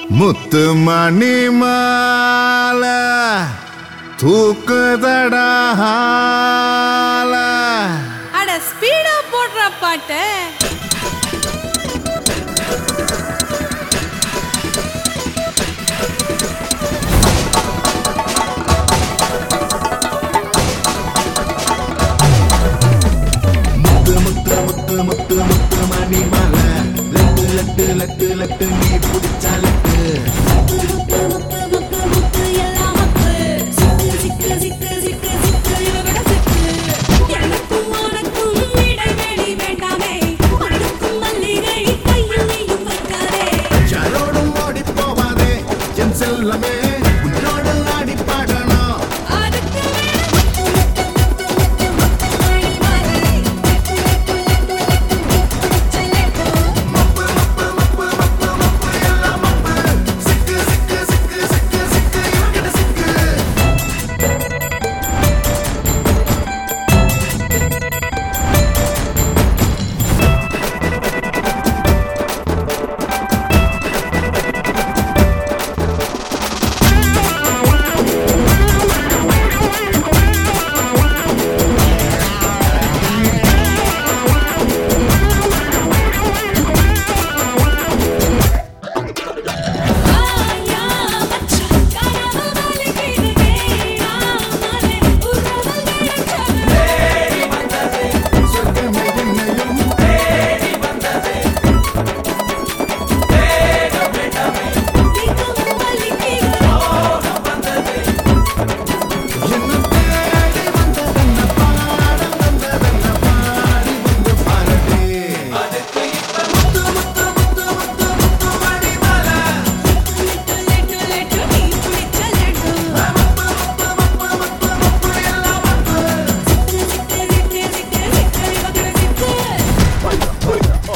முத்து மணி மால தூக்குதடா ஆல. அட ஸ்பீடா போடுற பாட்டு முத்து முத்து முத்து முத்து முத்து மணி மால லட்டு லட்டு லட்டு லட்டு நீ பிடிச்சா லட்டு முத்து முத்து முத்து முத்து முத்து எல்லாம் முத்து சிக்கு சிக்கு சிக்கு சிக்கு சிக்கு இவவிட சிக்கு எனக்கும் உனக்கும் இடைவெளி வேண்டாமே மண்ணுக்கும் மல்லிகை கையில் நீயும் வைக்காதே யாரோடும் ஓடி போவாதே என் செல்லமே உன்னோடு ஆடி பாடணும் அதுக்கு மேல முத்து முத்து முத்து முத்து முத்து மணி மாலை லட்டு லட்டு லட்டு லட்டு லட்டு லட்டு மப்பு மப்பு மப்பு மப்பு மப்பு எல்லாம் மப்பு சிக்கு சிக்கு சிக்கு சிக்கு சிக்கு இவகிட்ட சிக்கு ஆயா மச்சான் கனவு மல்லிகையே ஆமலே உறவு கிடைச்சது சொர்க்கமே என்னையும் நீக்கும் மல்லிகையே என்ன தேடி வந்ததென்ன பாடம் வந்ததென்ன பாடி வந்து பாரடி அதுக்கு இப்ப முத்து முத்து முத்து முத்து முத்து மணி மாலை லட்டு லட்டு லட்டு நீ பிடிச்ச லட்டு மப்பு மப்பு மப்பு மப்பு மப்பு எல்லாம் மப்பு சிக்கு சிக்கு சிக்கு சிக்கு சிக்கு இவகட சிக்கு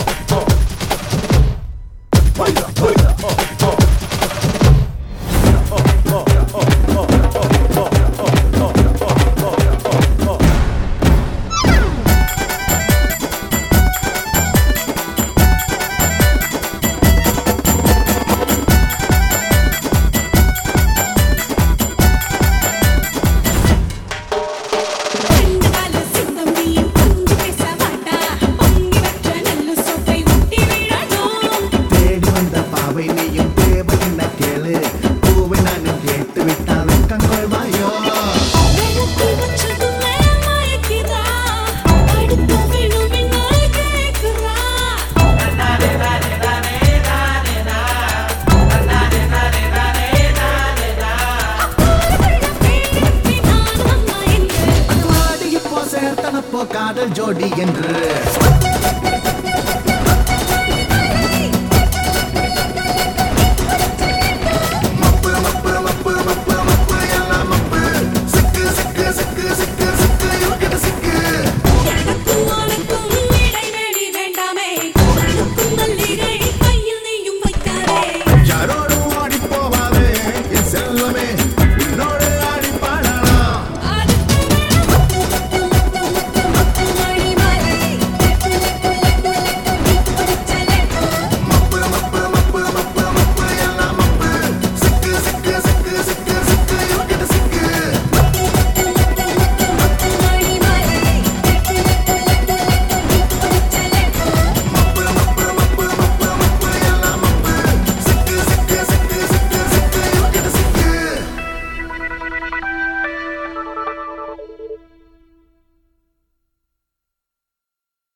ரெண்டு கால சிங்கம் நீயும் கொஞ்சி பேச மாட்டா பொங்கி வச்ச நல்ல சொட்டை ஒட்டி விழணும் தேடி வந்த பாவை நீயும் தேவை என்ன கேளு பூவை நானும் கேட்டு விட்டால் வெக்கங்கொள்வாயோ வெளுத்தி வச்சதுமே மயக்கிறா அடுத்து வேணும் என்னால கேட்கிறா அது வாடி இப்போ சேர்த்தனப்போ காதல் ஜோடி என்று